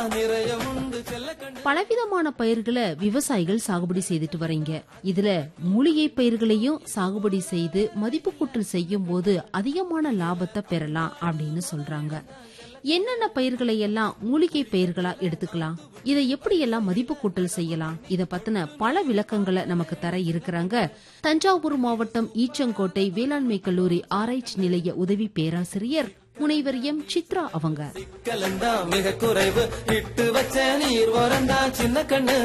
நிறைய உண்டு செல்ல கண்ணு பலவிதமான பயிர்களை விவசாயிகள் சாகுபடி செய்துட்டு வரீங்க இதுல மூலிகை பயிர்களையும் சாகுபடி செய்து மதிப்பு கூட்டல் செய்யும் போது அதிகமான லாபத்தை பெறலாம் அப்படின்னு சொல்றாங்க என்னென்ன பயிர்களை எல்லாம் மூலிகை பயிர்களா எடுத்துக்கலாம் இதை எப்படி எல்லாம் மதிப்பு கூட்டல் செய்யலாம் இத பத்தின பல விளக்கங்களை நமக்கு தர இருக்கிறாங்க தஞ்சாவூர் மாவட்டம் ஈச்சங்கோட்டை வேளாண்மை கல்லூரி ஆராய்ச்சி நிலைய உதவி பேராசிரியர் முனைவர் எம் சித்ரா அவங்க கலந்தா மிக குறைவு இட்டு வச்ச நீர் வரந்தா சின்ன கண்ணு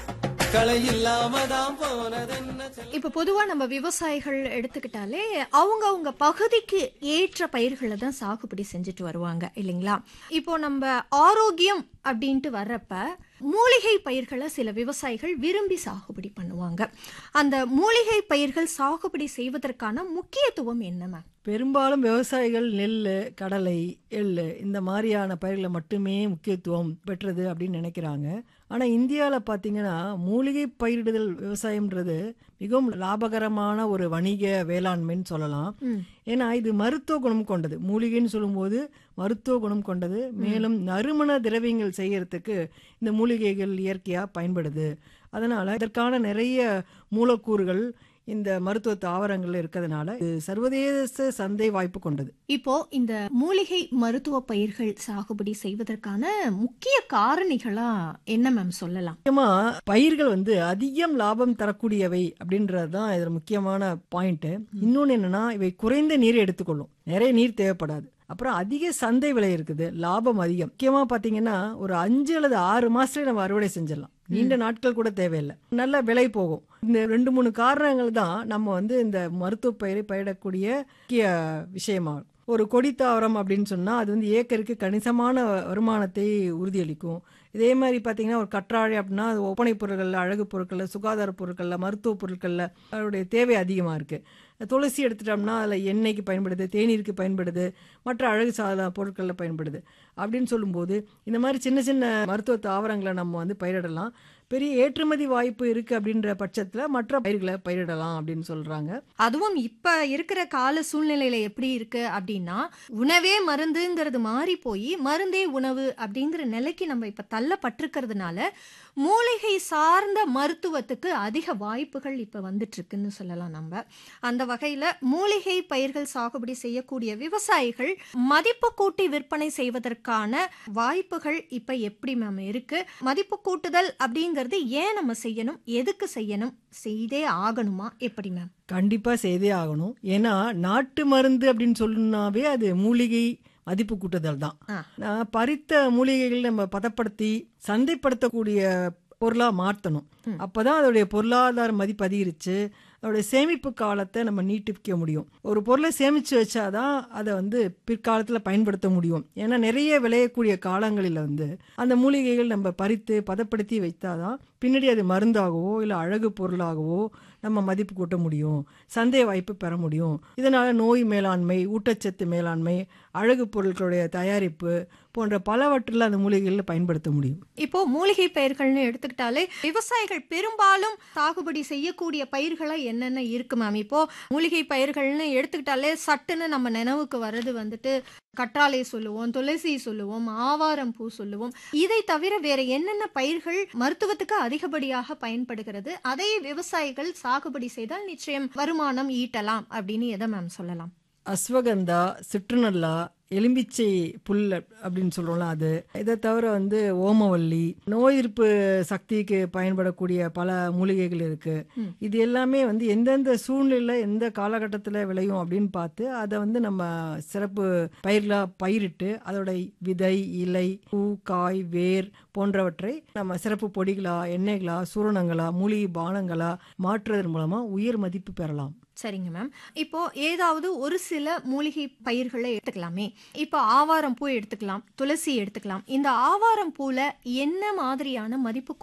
களை இல்லாம தான் போனதென்ன செல்ல இப்ப பொதுவா நம்ம விவசாயிகள் எடுத்துக்கிட்டாலே அவங்க அவங்க பகுதிக்கு ஏற்ற பயிர்களை தான் சாகுபடி செஞ்சுட்டு வருவாங்க இல்லைங்களா இப்போ நம்ம ஆரோக்கியம் அப்படின்ட்டு வர்றப்ப மூலிகை பயிர்களை சில விவசாயிகள் விரும்பி சாகுபடி பண்ணுவாங்க அந்த மூலிகை பயிர்கள் சாகுபடி செய்வதற்கான முக்கியத்துவம் என்ன மேம் பெரும்பாலும் விவசாயிகள் நெல் கடலை எள்ளு இந்த மாதிரியான பயிர்களை மட்டுமே முக்கியத்துவம் பெற்றது அப்படின்னு நினைக்கிறாங்க ஆனால் இந்தியாவில் பார்த்தீங்கன்னா மூலிகை பயிரிடுதல் விவசாயம்ன்றது மிகவும் லாபகரமான ஒரு வணிக வேளாண்மைன்னு சொல்லலாம் ஏன்னா இது மருத்துவ குணம் கொண்டது மூலிகைன்னு சொல்லும்போது மருத்துவ குணம் கொண்டது மேலும் நறுமண திரவியங்கள் செய்யறதுக்கு இந்த மூலிகைகள் இயற்கையாக பயன்படுது அதனால இதற்கான நிறைய மூலக்கூறுகள் இந்த மருத்துவ தாவரங்கள்ல இருக்கிறதுனால இது சர்வதேச சந்தை வாய்ப்பு கொண்டது இப்போ இந்த மூலிகை மருத்துவ பயிர்கள் சாகுபடி செய்வதற்கான முக்கிய காரணிகளா என்ன மேம் சொல்லலாம் முக்கியமா பயிர்கள் வந்து அதிகம் லாபம் தரக்கூடியவை அப்படின்றது தான் இதுல முக்கியமான பாயிண்ட் இன்னொன்னு என்னன்னா இவை குறைந்த நீரை எடுத்துக்கொள்ளும் நிறைய நீர் தேவைப்படாது அப்புறம் அதிக சந்தை விலை இருக்குது லாபம் அதிகம் முக்கியமா பாத்தீங்கன்னா ஒரு அஞ்சு அல்லது ஆறு மாசத்துல நம்ம அறுவடை செஞ்சிடலாம் நீண்ட நாட்கள் கூட தேவையில்லை நல்ல விலை போகும் இந்த ரெண்டு மூணு காரணங்கள் தான் நம்ம வந்து இந்த மருத்துவ பயிரை பயிரிடக்கூடிய முக்கிய விஷயமாகும் ஒரு கொடி தாவரம் அப்படின்னு சொன்னா அது வந்து ஏக்கருக்கு கணிசமான வருமானத்தை உறுதியளிக்கும் இதே மாதிரி பார்த்தீங்கன்னா ஒரு கற்றாழை அப்படின்னா அது ஒப்பனை பொருட்களில் அழகு பொருட்களில் சுகாதார பொருட்களில் மருத்துவ பொருட்களில் அதனுடைய தேவை அதிகமாக இருக்குது துளசி எடுத்துட்டோம்னா அதில் எண்ணெய்க்கு பயன்படுது தேநீருக்கு பயன்படுது மற்ற அழகு சாதா பொருட்களில் பயன்படுது அப்படின்னு சொல்லும்போது இந்த மாதிரி சின்ன சின்ன மருத்துவ தாவரங்களை நம்ம வந்து பயிரிடலாம் பெரிய ஏற்றுமதி வாய்ப்பு இருக்குது அப்படின்ற பட்சத்தில் மற்ற பயிர்களை பயிரிடலாம் அப்படின்னு சொல்கிறாங்க அதுவும் இப்ப இருக்கிற கால சூழ்நிலையில எப்படி இருக்கு அப்படின்னா உணவே மருந்துங்கிறது மாறி போய் மருந்தே உணவு அப்படிங்கிற நிலைக்கு நம்ம இப்ப தள்ளப்பட்டிருக்கிறதுனால மூலிகை சார்ந்த மருத்துவத்துக்கு அதிக வாய்ப்புகள் இப்ப வந்துட்டு இருக்குன்னு சொல்லலாம் நம்ம அந்த வகையில மூலிகை பயிர்கள் சாகுபடி செய்யக்கூடிய விவசாயிகள் மதிப்பு கூட்டி விற்பனை செய்வதற்கான வாய்ப்புகள் இப்ப எப்படி மேம் இருக்கு மதிப்பு கூட்டுதல் அப்படிங்கிறது ஏன் நம்ம செய்யணும் எதுக்கு செய்யணும் செய்தே ஆகணுமா எப்படி மேம் கண்டிப்பா செய்தே ஆகணும் ஏன்னா நாட்டு மருந்து அப்படின்னு சொன்னாவே அது மூலிகை மதிப்பு கூட்டுதல் தான் ஆ. நான் பறித்த மூலிகைகள் நம்ம பதப்படுத்தி சந்தைப்படுத்தக்கூடிய பொருளா மாற்றணும் அப்பதான் அதோடைய பொருளாதார மதிப்பு அதிகரிச்சு அதோடைய சேமிப்பு காலத்தை நம்ம நீட்டிக்க முடியும் ஒரு பொருளை சேமிச்சு வச்சாதான் அதை வந்து பிற்காலத்தில் பயன்படுத்த முடியும் ஏன்னா நிறைய விளையக்கூடிய காலங்களில் வந்து அந்த மூலிகைகள் நம்ம பறித்து பதப்படுத்தி வைத்தாதான் பின்னாடி அது மருந்தாகவோ இல்லை அழகு பொருளாகவோ நம்ம மதிப்பு கூட்ட முடியும் சந்தை வாய்ப்பு பெற முடியும் இதனால நோய் மேலாண்மை ஊட்டச்சத்து மேலாண்மை அழகு பொருட்களுடைய தயாரிப்பு போன்ற பலவற்றில் அந்த மூலிகைகளில் பயன்படுத்த முடியும் இப்போ மூலிகை பயிர்கள்னு எடுத்துக்கிட்டாலே விவசாயிகள் பெரும்பாலும் சாகுபடி செய்யக்கூடிய பயிர்களா என்னென்ன இருக்கு மேம் இப்போ மூலிகை பயிர்கள்னு எடுத்துக்கிட்டாலே சட்டுன்னு நம்ம நினைவுக்கு வர்றது வந்துட்டு கற்றாழை சொல்லுவோம் துளசி சொல்லுவோம் ஆவாரம் பூ சொல்லுவோம் இதை தவிர வேற என்னென்ன பயிர்கள் மருத்துவத்துக்கு அதிகப்படியாக பயன்படுகிறது அதை விவசாயிகள் சாகுபடி செய்தால் நிச்சயம் வருமானம் ஈட்டலாம் அப்படின்னு எதை மேம் சொல்லலாம் அஸ்வகந்தா சிற்றுநல்லா எலும்பிச்சை புல் அப்படின்னு சொல்றோம்ல அது இதை தவிர வந்து ஓமவல்லி நோய் எதிர்ப்பு சக்திக்கு பயன்படக்கூடிய பல மூலிகைகள் இருக்கு இது எல்லாமே வந்து எந்தெந்த சூழ்நிலையில எந்த காலகட்டத்தில் விளையும் அப்படின்னு பார்த்து அதை வந்து நம்ம சிறப்பு பயிர்களா பயிரிட்டு அதோட விதை இலை பூ காய் வேர் போன்றவற்றை நம்ம சிறப்பு பொடிகளா எண்ணெய்களா சூரணங்களா மூலிகை பானங்களா மாற்றுவதன் மூலமா உயர் மதிப்பு பெறலாம் சரிங்க மேம் இப்போ ஏதாவது ஒரு சில மூலிகை பயிர்களை எடுத்துக்கலாமே இப்போ ஆவாரம் பூ எடுத்துக்கலாம் துளசி எடுத்துக்கலாம் இந்த ஆவாரம் பூல என்ன மாதிரியான மதிப்பு